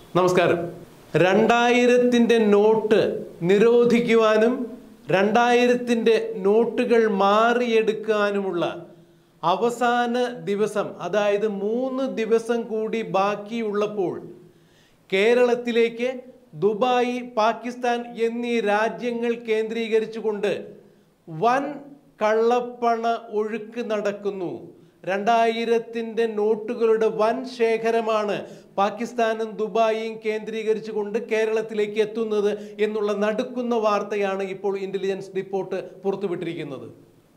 നമസ്കാരം രണ്ടായിരത്തിൻ്റെ നോട്ട് നിരോധിക്കുവാനും രണ്ടായിരത്തിൻ്റെ നോട്ടുകൾ മാറിയെടുക്കാനുമുള്ള അവസാന ദിവസം അതായത് മൂന്ന് ദിവസം കൂടി ബാക്കിയുള്ളപ്പോൾ കേരളത്തിലേക്ക് ദുബായ് പാകിസ്ഥാൻ എന്നീ രാജ്യങ്ങൾ കേന്ദ്രീകരിച്ചുകൊണ്ട് വൻ കള്ളപ്പണ ഒഴുക്ക് നടക്കുന്നു രണ്ടായിരത്തിൻ്റെ നോട്ടുകളുടെ വൻ ശേഖരമാണ് പാകിസ്ഥാനും ദുബായിയും കേന്ദ്രീകരിച്ചുകൊണ്ട് കേരളത്തിലേക്ക് എത്തുന്നത് എന്നുള്ള നടുക്കുന്ന വാർത്തയാണ് ഇപ്പോൾ ഇന്റലിജൻസ് റിപ്പോർട്ട് പുറത്തുവിട്ടിരിക്കുന്നത്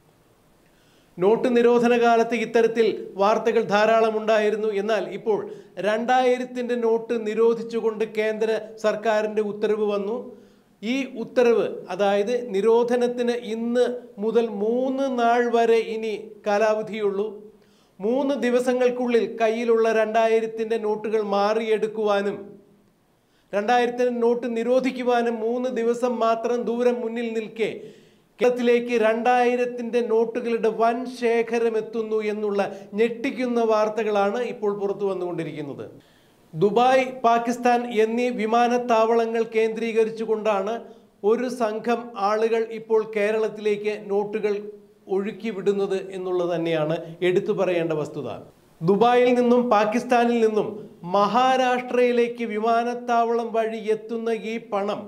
നോട്ട് നിരോധന കാലത്ത് ഇത്തരത്തിൽ വാർത്തകൾ ധാരാളം ഉണ്ടായിരുന്നു എന്നാൽ ഇപ്പോൾ രണ്ടായിരത്തിൻ്റെ നോട്ട് നിരോധിച്ചുകൊണ്ട് കേന്ദ്ര സർക്കാരിൻ്റെ ഉത്തരവ് വന്നു ഈ ഉത്തരവ് അതായത് നിരോധനത്തിന് ഇന്ന് മുതൽ മൂന്ന് നാൾ വരെ ഇനി കാലാവധിയുള്ളൂ മൂന്ന് ദിവസങ്ങൾക്കുള്ളിൽ കയ്യിലുള്ള രണ്ടായിരത്തിൻ്റെ നോട്ടുകൾ മാറിയെടുക്കുവാനും രണ്ടായിരത്തിന് നോട്ട് നിരോധിക്കുവാനും മൂന്ന് ദിവസം മാത്രം ദൂരം മുന്നിൽ നിൽക്കെ കേരളത്തിലേക്ക് രണ്ടായിരത്തിൻ്റെ നോട്ടുകളുടെ വൻ ശേഖരം എത്തുന്നു എന്നുള്ള ഞെട്ടിക്കുന്ന വാർത്തകളാണ് ഇപ്പോൾ പുറത്തു വന്നുകൊണ്ടിരിക്കുന്നത് ദുബായ് പാകിസ്ഥാൻ എന്നീ വിമാനത്താവളങ്ങൾ കേന്ദ്രീകരിച്ചുകൊണ്ടാണ് ഒരു സംഘം ആളുകൾ ഇപ്പോൾ കേരളത്തിലേക്ക് നോട്ടുകൾ ഒഴുക്കി വിടുന്നത് എന്നുള്ളത് തന്നെയാണ് എടുത്തു പറയേണ്ട വസ്തുത ദുബായിൽ നിന്നും പാകിസ്ഥാനിൽ നിന്നും മഹാരാഷ്ട്രയിലേക്ക് വിമാനത്താവളം വഴി എത്തുന്ന ഈ പണം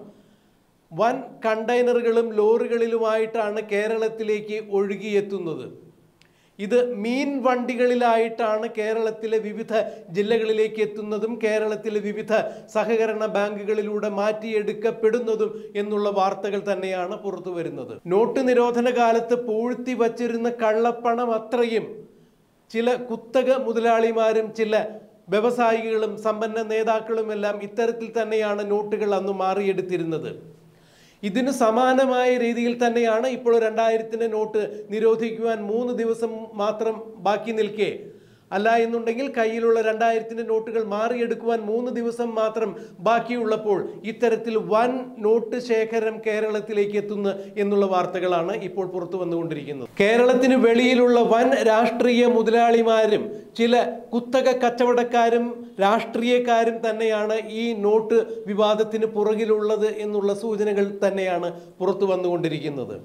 വൻ കണ്ടെയ്നറുകളും ലോറികളിലുമായിട്ടാണ് കേരളത്തിലേക്ക് ഒഴുകിയെത്തുന്നത് ഇത് മീൻ വണ്ടികളിലായിട്ടാണ് കേരളത്തിലെ വിവിധ ജില്ലകളിലേക്ക് എത്തുന്നതും കേരളത്തിലെ വിവിധ സഹകരണ ബാങ്കുകളിലൂടെ മാറ്റിയെടുക്കപ്പെടുന്നതും എന്നുള്ള വാർത്തകൾ തന്നെയാണ് പുറത്തു വരുന്നത് നോട്ട് നിരോധന കാലത്ത് പൂഴ്ത്തി വച്ചിരുന്ന കള്ളപ്പണം അത്രയും ചില കുത്തക മുതലാളിമാരും ചില വ്യവസായികളും സമ്പന്ന നേതാക്കളും എല്ലാം ഇത്തരത്തിൽ തന്നെയാണ് നോട്ടുകൾ അന്ന് മാറിയെടുത്തിരുന്നത് ഇതിന് സമാനമായ രീതിയിൽ തന്നെയാണ് ഇപ്പോൾ രണ്ടായിരത്തിൻ്റെ നോട്ട് നിരോധിക്കുവാൻ മൂന്ന് ദിവസം മാത്രം ബാക്കി നിൽക്കെ അല്ല എന്നുണ്ടെങ്കിൽ കയ്യിലുള്ള രണ്ടായിരത്തിൻ്റെ നോട്ടുകൾ മാറിയെടുക്കുവാൻ മൂന്ന് ദിവസം മാത്രം ബാക്കിയുള്ളപ്പോൾ ഇത്തരത്തിൽ വൻ നോട്ട് ശേഖരം കേരളത്തിലേക്ക് എത്തുന്നു എന്നുള്ള വാർത്തകളാണ് ഇപ്പോൾ പുറത്തു വന്നുകൊണ്ടിരിക്കുന്നത് കേരളത്തിന് വെളിയിലുള്ള വൻ രാഷ്ട്രീയ മുതലാളിമാരും ചില കുത്തക കച്ചവടക്കാരും രാഷ്ട്രീയക്കാരും തന്നെയാണ് ഈ നോട്ട് വിവാദത്തിന് പുറകിലുള്ളത് എന്നുള്ള സൂചനകൾ തന്നെയാണ് പുറത്തു വന്നുകൊണ്ടിരിക്കുന്നത്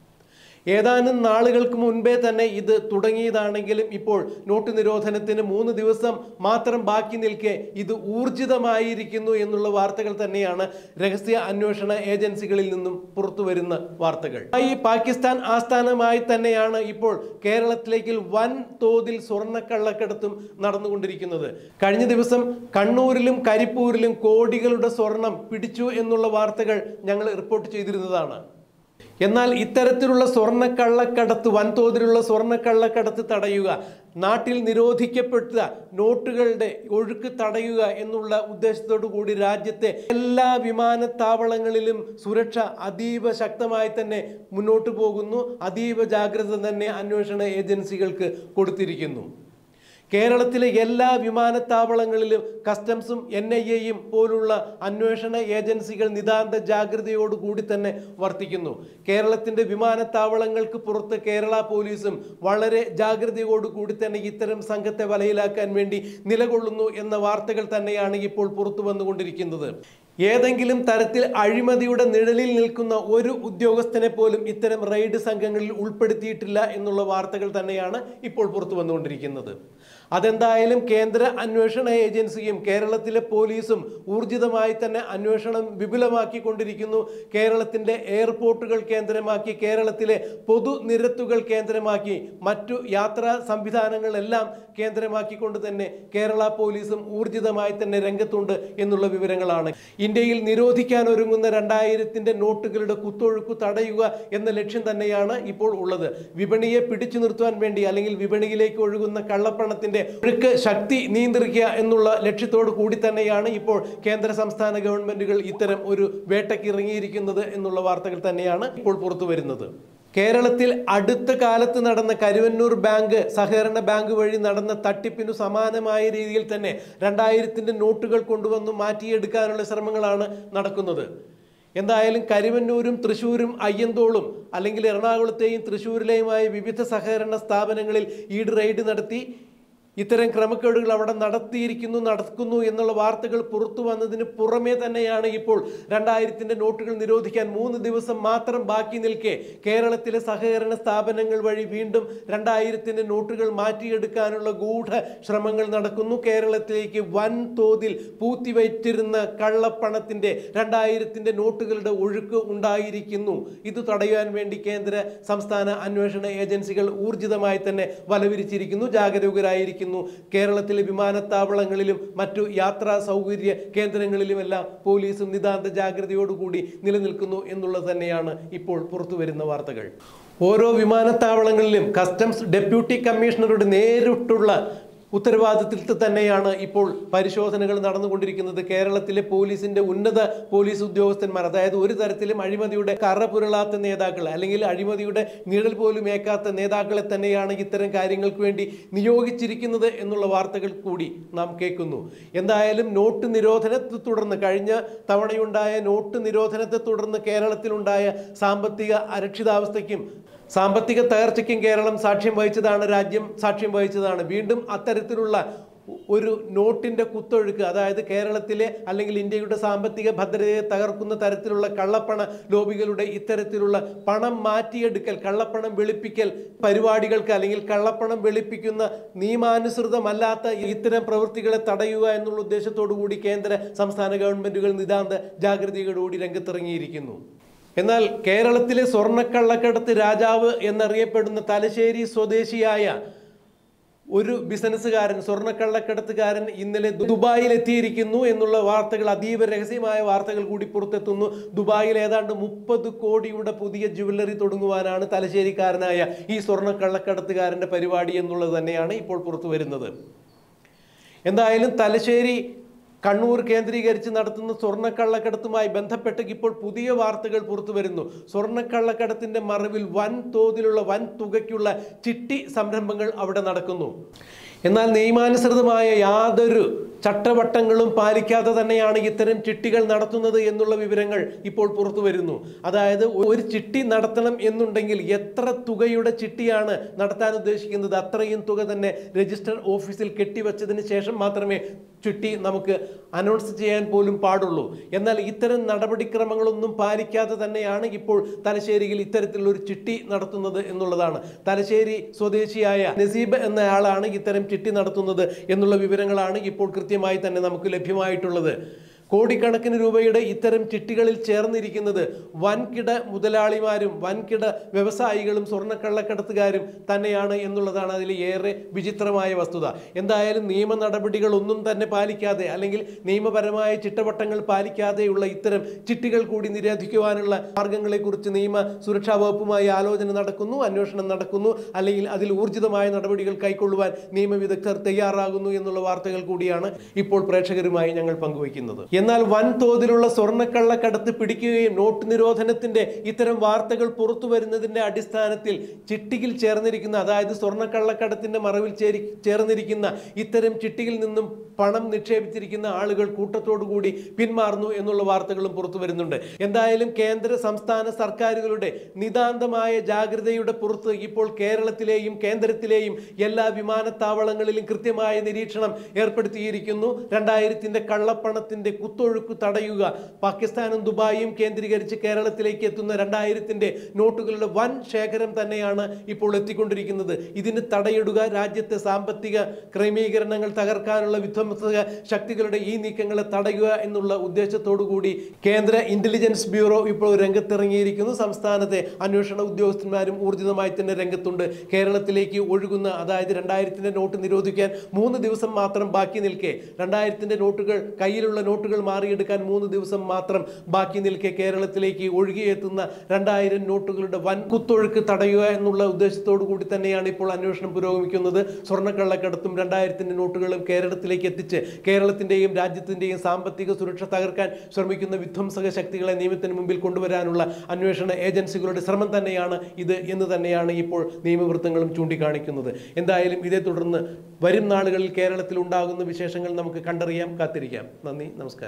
ഏതാനും നാളുകൾക്ക് മുൻപേ തന്നെ ഇത് തുടങ്ങിയതാണെങ്കിലും ഇപ്പോൾ നോട്ട് നിരോധനത്തിന് മൂന്ന് ദിവസം മാത്രം ബാക്കി നിൽക്കെ ഇത് ഊർജിതമായിരിക്കുന്നു എന്നുള്ള വാർത്തകൾ തന്നെയാണ് രഹസ്യ അന്വേഷണ ഏജൻസികളിൽ നിന്നും പുറത്തു വരുന്ന വാർത്തകൾ ഈ പാകിസ്ഥാൻ ആസ്ഥാനമായി തന്നെയാണ് ഇപ്പോൾ കേരളത്തിലേക്ക് വൻ തോതിൽ സ്വർണ്ണക്കള്ളക്കടത്തും നടന്നുകൊണ്ടിരിക്കുന്നത് കഴിഞ്ഞ ദിവസം കണ്ണൂരിലും കരിപ്പൂരിലും കോടികളുടെ സ്വർണം പിടിച്ചു എന്നുള്ള വാർത്തകൾ ഞങ്ങൾ റിപ്പോർട്ട് ചെയ്തിരുന്നതാണ് എന്നാൽ ഇത്തരത്തിലുള്ള സ്വർണ്ണക്കള്ളക്കടത്ത് വൻതോതിലുള്ള സ്വർണ്ണക്കള്ളക്കടത്ത് തടയുക നാട്ടിൽ നിരോധിക്കപ്പെട്ട നോട്ടുകളുടെ ഒഴുക്ക് തടയുക എന്നുള്ള ഉദ്ദേശത്തോടു കൂടി രാജ്യത്തെ എല്ലാ വിമാനത്താവളങ്ങളിലും സുരക്ഷ അതീവ ശക്തമായി തന്നെ മുന്നോട്ട് പോകുന്നു അതീവ ജാഗ്രത തന്നെ അന്വേഷണ ഏജൻസികൾക്ക് കൊടുത്തിരിക്കുന്നു കേരളത്തിലെ എല്ലാ വിമാനത്താവളങ്ങളിലും കസ്റ്റംസും എൻ ഐ എയും പോലുള്ള അന്വേഷണ ഏജൻസികൾ നിതാന്ത ജാഗ്രതയോടുകൂടി തന്നെ വർത്തിക്കുന്നു കേരളത്തിൻ്റെ വിമാനത്താവളങ്ങൾക്ക് പുറത്ത് കേരള പോലീസും വളരെ ജാഗ്രതയോടുകൂടി തന്നെ ഇത്തരം സംഘത്തെ വലയിലാക്കാൻ വേണ്ടി നിലകൊള്ളുന്നു എന്ന വാർത്തകൾ തന്നെയാണ് ഇപ്പോൾ പുറത്തു വന്നുകൊണ്ടിരിക്കുന്നത് ഏതെങ്കിലും തരത്തിൽ അഴിമതിയുടെ നിഴലിൽ നിൽക്കുന്ന ഒരു ഉദ്യോഗസ്ഥനെ പോലും ഇത്തരം റെയ്ഡ് സംഘങ്ങളിൽ ഉൾപ്പെടുത്തിയിട്ടില്ല എന്നുള്ള വാർത്തകൾ തന്നെയാണ് ഇപ്പോൾ പുറത്തു വന്നുകൊണ്ടിരിക്കുന്നത് അതെന്തായാലും കേന്ദ്ര അന്വേഷണ ഏജൻസിയും കേരളത്തിലെ പോലീസും ഊർജിതമായി തന്നെ അന്വേഷണം വിപുലമാക്കിക്കൊണ്ടിരിക്കുന്നു കേരളത്തിൻ്റെ എയർപോർട്ടുകൾ കേന്ദ്രമാക്കി കേരളത്തിലെ പൊതുനിരത്തുകൾ കേന്ദ്രമാക്കി മറ്റു യാത്രാ സംവിധാനങ്ങളെല്ലാം കേന്ദ്രമാക്കിക്കൊണ്ട് തന്നെ കേരള പോലീസും ഊർജിതമായി തന്നെ രംഗത്തുണ്ട് എന്നുള്ള വിവരങ്ങളാണ് ഇന്ത്യയിൽ നിരോധിക്കാൻ ഒരുങ്ങുന്ന രണ്ടായിരത്തിൻ്റെ നോട്ടുകളുടെ കുത്തൊഴുക്ക് തടയുക എന്ന ലക്ഷ്യം തന്നെയാണ് ഇപ്പോൾ ഉള്ളത് വിപണിയെ പിടിച്ചു നിർത്തുവാൻ വേണ്ടി അല്ലെങ്കിൽ വിപണിയിലേക്ക് ഒഴുകുന്ന കള്ളപ്പണത്തിന്റെ ഒഴുക്ക് ശക്തി നിയന്ത്രിക്കുക എന്നുള്ള ലക്ഷ്യത്തോടു കൂടി തന്നെയാണ് ഇപ്പോൾ കേന്ദ്ര സംസ്ഥാന ഗവൺമെന്റുകൾ ഇത്തരം ഒരു വേട്ടയ്ക്ക് ഇറങ്ങിയിരിക്കുന്നത് എന്നുള്ള വാർത്തകൾ തന്നെയാണ് ഇപ്പോൾ പുറത്തു വരുന്നത് കേരളത്തിൽ അടുത്ത കാലത്ത് നടന്ന കരുവന്നൂർ ബാങ്ക് സഹകരണ ബാങ്ക് വഴി നടന്ന തട്ടിപ്പിനു സമാനമായ രീതിയിൽ തന്നെ രണ്ടായിരത്തിൻ്റെ നോട്ടുകൾ കൊണ്ടുവന്ന് മാറ്റിയെടുക്കാനുള്ള ശ്രമങ്ങളാണ് നടക്കുന്നത് എന്തായാലും കരുവന്നൂരും തൃശ്ശൂരും അയ്യന്തോളും അല്ലെങ്കിൽ എറണാകുളത്തെയും തൃശ്ശൂരിലെയുമായ വിവിധ സഹകരണ സ്ഥാപനങ്ങളിൽ ഈട് റെയ്ഡ് നടത്തി ഇത്തരം ക്രമക്കേടുകൾ അവിടെ നടത്തിയിരിക്കുന്നു നടക്കുന്നു എന്നുള്ള വാർത്തകൾ പുറത്തു വന്നതിന് പുറമേ തന്നെയാണ് ഇപ്പോൾ രണ്ടായിരത്തിന്റെ നോട്ടുകൾ നിരോധിക്കാൻ മൂന്ന് ദിവസം മാത്രം ബാക്കി നിൽക്കെ കേരളത്തിലെ സഹകരണ സ്ഥാപനങ്ങൾ വഴി വീണ്ടും രണ്ടായിരത്തിന്റെ നോട്ടുകൾ മാറ്റിയെടുക്കാനുള്ള ഗൂഢ ശ്രമങ്ങൾ നടക്കുന്നു കേരളത്തിലേക്ക് വൻ തോതിൽ പൂത്തിവച്ചിരുന്ന കള്ളപ്പണത്തിന്റെ രണ്ടായിരത്തിന്റെ നോട്ടുകളുടെ ഒഴുക്ക് ഉണ്ടായിരിക്കുന്നു ഇത് തടയാൻ വേണ്ടി കേന്ദ്ര സംസ്ഥാന അന്വേഷണ ഏജൻസികൾ ഊർജിതമായി തന്നെ വലവിരിച്ചിരിക്കുന്നു ജാഗരൂകരായിരിക്കുന്നു കേരളത്തിലെ വിമാനത്താവളങ്ങളിലും മറ്റു യാത്രാ സൗകര്യ കേന്ദ്രങ്ങളിലുമെല്ലാം പോലീസും നിതാന്ത ജാഗ്രതയോടുകൂടി നിലനിൽക്കുന്നു എന്നുള്ളത് തന്നെയാണ് ഇപ്പോൾ പുറത്തു വരുന്ന വാർത്തകൾ ഓരോ വിമാനത്താവളങ്ങളിലും കസ്റ്റംസ് ഡെപ്യൂട്ടി കമ്മീഷണറുടെ നേരിട്ടുള്ള ഉത്തരവാദിത്തത്തിൽ തന്നെയാണ് ഇപ്പോൾ പരിശോധനകൾ നടന്നുകൊണ്ടിരിക്കുന്നത് കേരളത്തിലെ പോലീസിന്റെ ഉന്നത പോലീസ് ഉദ്യോഗസ്ഥന്മാർ അതായത് ഒരു തരത്തിലും അഴിമതിയുടെ കറ പുരളാത്ത നേതാക്കൾ അല്ലെങ്കിൽ അഴിമതിയുടെ നിഴൽ പോലും ഏക്കാത്ത നേതാക്കളെ തന്നെയാണ് ഇത്തരം കാര്യങ്ങൾക്ക് വേണ്ടി നിയോഗിച്ചിരിക്കുന്നത് എന്നുള്ള വാർത്തകൾ കൂടി നാം കേൾക്കുന്നു എന്തായാലും നോട്ട് നിരോധനത്തെ തുടർന്ന് കഴിഞ്ഞ തവണയുണ്ടായ നോട്ട് നിരോധനത്തെ തുടർന്ന് കേരളത്തിലുണ്ടായ സാമ്പത്തിക അരക്ഷിതാവസ്ഥയ്ക്കും സാമ്പത്തിക തകർച്ചയ്ക്കും കേരളം സാക്ഷ്യം വഹിച്ചതാണ് രാജ്യം സാക്ഷ്യം വഹിച്ചതാണ് വീണ്ടും അത്തരത്തിലുള്ള ഒരു നോട്ടിന്റെ കുത്തൊഴുക്ക് അതായത് കേരളത്തിലെ അല്ലെങ്കിൽ ഇന്ത്യയുടെ സാമ്പത്തിക ഭദ്രതയെ തകർക്കുന്ന തരത്തിലുള്ള കള്ളപ്പണ ലോബികളുടെ ഇത്തരത്തിലുള്ള പണം മാറ്റിയെടുക്കൽ കള്ളപ്പണം വെളുപ്പിക്കൽ പരിപാടികൾക്ക് അല്ലെങ്കിൽ കള്ളപ്പണം വെളുപ്പിക്കുന്ന നിയമാനുസൃതമല്ലാത്ത ഇത്തരം പ്രവൃത്തികളെ തടയുക എന്നുള്ള ഉദ്ദേശത്തോടു കൂടി കേന്ദ്ര സംസ്ഥാന ഗവൺമെന്റുകൾ നിതാന്ത ജാഗ്രതയോടുകൂടി രംഗത്തിറങ്ങിയിരിക്കുന്നു എന്നാൽ കേരളത്തിലെ സ്വർണ്ണക്കള്ളക്കടത്ത് രാജാവ് എന്നറിയപ്പെടുന്ന തലശ്ശേരി സ്വദേശിയായ ഒരു ബിസിനസ്സുകാരൻ സ്വർണ്ണക്കള്ളക്കടത്തുകാരൻ ഇന്നലെ ദുബായിൽ എത്തിയിരിക്കുന്നു എന്നുള്ള വാർത്തകൾ അതീവ രഹസ്യമായ വാർത്തകൾ കൂടി പുറത്തെത്തുന്നു ദുബായിൽ ഏതാണ്ട് മുപ്പത് കോടിയുടെ പുതിയ ജുവല്ലറി തുടങ്ങുവാനാണ് തലശ്ശേരിക്കാരനായ ഈ സ്വർണ്ണക്കള്ളക്കടത്തുകാരന്റെ പരിപാടി എന്നുള്ളത് തന്നെയാണ് ഇപ്പോൾ പുറത്തു വരുന്നത് എന്തായാലും തലശ്ശേരി കണ്ണൂർ കേന്ദ്രീകരിച്ച് നടത്തുന്ന സ്വർണ്ണക്കള്ളക്കടത്തുമായി ബന്ധപ്പെട്ട് ഇപ്പോൾ പുതിയ വാർത്തകൾ പുറത്തു വരുന്നു സ്വർണ്ണക്കള്ളക്കടത്തിന്റെ മറവിൽ വൻ തോതിലുള്ള വൻ തുകയ്ക്കുള്ള ചിട്ടി സംരംഭങ്ങൾ അവിടെ നടക്കുന്നു എന്നാൽ നിയമാനുസൃതമായ യാതൊരു ചട്ടവട്ടങ്ങളും പാലിക്കാതെ തന്നെയാണ് ഇത്തരം ചിട്ടികൾ നടത്തുന്നത് എന്നുള്ള വിവരങ്ങൾ ഇപ്പോൾ പുറത്തു വരുന്നു അതായത് ഒരു ചിട്ടി നടത്തണം എന്നുണ്ടെങ്കിൽ എത്ര തുകയുടെ ചിട്ടിയാണ് നടത്താൻ ഉദ്ദേശിക്കുന്നത് അത്രയും തുക തന്നെ രജിസ്റ്റർ ഓഫീസിൽ കെട്ടിവച്ചതിന് ശേഷം മാത്രമേ ചിട്ടി നമുക്ക് അനൗൺസ് ചെയ്യാൻ പോലും പാടുള്ളൂ എന്നാൽ ഇത്തരം നടപടിക്രമങ്ങളൊന്നും പാലിക്കാതെ തന്നെയാണ് ഇപ്പോൾ തലശ്ശേരിയിൽ ഇത്തരത്തിലുള്ള ഒരു ചിട്ടി നടത്തുന്നത് എന്നുള്ളതാണ് തലശ്ശേരി സ്വദേശിയായ നസീബ് എന്നയാളാണ് ഇത്തരം ചിട്ടി നടത്തുന്നത് എന്നുള്ള വിവരങ്ങളാണ് ഇപ്പോൾ കൃത്യമായി തന്നെ നമുക്ക് ലഭ്യമായിട്ടുള്ളത് കോടിക്കണക്കിന് രൂപയുടെ ഇത്തരം ചിട്ടികളിൽ ചേർന്നിരിക്കുന്നത് വൻകിട മുതലാളിമാരും വൻകിട വ്യവസായികളും സ്വർണ്ണക്കള്ളക്കടത്തുകാരും തന്നെയാണ് എന്നുള്ളതാണ് അതിൽ ഏറെ വിചിത്രമായ വസ്തുത എന്തായാലും നിയമ നടപടികളൊന്നും തന്നെ പാലിക്കാതെ അല്ലെങ്കിൽ നിയമപരമായ ചിട്ടവട്ടങ്ങൾ പാലിക്കാതെയുള്ള ഇത്തരം ചിട്ടികൾ കൂടി നിരോധിക്കുവാനുള്ള മാർഗങ്ങളെക്കുറിച്ച് നിയമ സുരക്ഷാ വകുപ്പുമായി ആലോചന നടക്കുന്നു അന്വേഷണം നടക്കുന്നു അല്ലെങ്കിൽ അതിൽ ഊർജിതമായ നടപടികൾ കൈക്കൊള്ളുവാൻ നിയമവിദഗ്ധർ തയ്യാറാകുന്നു എന്നുള്ള വാർത്തകൾ കൂടിയാണ് ഇപ്പോൾ പ്രേക്ഷകരുമായി ഞങ്ങൾ പങ്കുവയ്ക്കുന്നത് എന്നാൽ വൻതോതിലുള്ള സ്വർണ്ണക്കള്ളക്കടത്ത് പിടിക്കുകയും നോട്ട് നിരോധനത്തിന്റെ ഇത്തരം വാർത്തകൾ പുറത്തു വരുന്നതിന്റെ അടിസ്ഥാനത്തിൽ ചിട്ടിയിൽ ചേർന്നിരിക്കുന്ന അതായത് സ്വർണ്ണക്കള്ളക്കടത്തിന്റെ മറവിൽ ചേരി ചേർന്നിരിക്കുന്ന ഇത്തരം ചിട്ടിയിൽ നിന്നും പണം നിക്ഷേപിച്ചിരിക്കുന്ന ആളുകൾ കൂട്ടത്തോടു കൂടി പിന്മാറുന്നു എന്നുള്ള വാർത്തകളും പുറത്തു വരുന്നുണ്ട് എന്തായാലും കേന്ദ്ര സംസ്ഥാന സർക്കാരുകളുടെ നിതാന്തമായ ജാഗ്രതയുടെ പുറത്ത് ഇപ്പോൾ കേരളത്തിലെയും കേന്ദ്രത്തിലെയും എല്ലാ വിമാനത്താവളങ്ങളിലും കൃത്യമായ നിരീക്ഷണം ഏർപ്പെടുത്തിയിരിക്കുന്നു രണ്ടായിരത്തിന്റെ കള്ളപ്പണത്തിന്റെ കുത്തൊഴുക്ക് തടയുക പാകിസ്ഥാനും ദുബായും കേന്ദ്രീകരിച്ച് കേരളത്തിലേക്ക് എത്തുന്ന രണ്ടായിരത്തിന്റെ നോട്ടുകളുടെ വൻ ശേഖരം തന്നെയാണ് ഇപ്പോൾ എത്തിക്കൊണ്ടിരിക്കുന്നത് ഇതിന് തടയിടുക രാജ്യത്തെ സാമ്പത്തിക ക്രമീകരണങ്ങൾ തകർക്കാനുള്ള വിധ്വംസക ശക്തികളുടെ ഈ നീക്കങ്ങളെ തടയുക എന്നുള്ള ഉദ്ദേശത്തോടു കൂടി കേന്ദ്ര ഇന്റലിജൻസ് ബ്യൂറോ ഇപ്പോൾ രംഗത്തിറങ്ങിയിരിക്കുന്നു സംസ്ഥാനത്തെ അന്വേഷണ ഉദ്യോഗസ്ഥന്മാരും ഊർജിതമായി തന്നെ രംഗത്തുണ്ട് കേരളത്തിലേക്ക് ഒഴുകുന്ന അതായത് രണ്ടായിരത്തിന്റെ നോട്ട് നിരോധിക്കാൻ മൂന്ന് ദിവസം മാത്രം ബാക്കി നിൽക്കെ രണ്ടായിരത്തിന്റെ നോട്ടുകൾ കയ്യിലുള്ള നോട്ടുകൾ മാറിയെടുക്കാൻ മൂന്ന് ദിവസം മാത്രം ബാക്കി നിൽക്കെ കേരളത്തിലേക്ക് ഒഴുകിയെത്തുന്ന രണ്ടായിരം നോട്ടുകളുടെ വൻ കുത്തൊഴുക്ക് തടയുക എന്നുള്ള ഉദ്ദേശത്തോടു കൂടി തന്നെയാണ് ഇപ്പോൾ അന്വേഷണം പുരോഗമിക്കുന്നത് സ്വർണ്ണക്കള്ളക്കടത്തും രണ്ടായിരത്തിന്റെ നോട്ടുകളും കേരളത്തിലേക്ക് എത്തിച്ച് കേരളത്തിന്റെയും രാജ്യത്തിന്റെയും സാമ്പത്തിക സുരക്ഷ തകർക്കാൻ ശ്രമിക്കുന്ന വിധ്വംസക ശക്തികളെ നിയമത്തിന് മുമ്പിൽ കൊണ്ടുവരാനുള്ള അന്വേഷണ ഏജൻസികളുടെ ശ്രമം തന്നെയാണ് ഇത് എന്ന് തന്നെയാണ് ഇപ്പോൾ നിയമവൃത്തങ്ങളും ചൂണ്ടിക്കാണിക്കുന്നത് എന്തായാലും ഇതേ തുടർന്ന് വരും നാളുകളിൽ കേരളത്തിൽ ഉണ്ടാകുന്ന വിശേഷങ്ങൾ നമുക്ക് കണ്ടറിയാം കാത്തിരിക്കാം നന്ദി നമസ്കാരം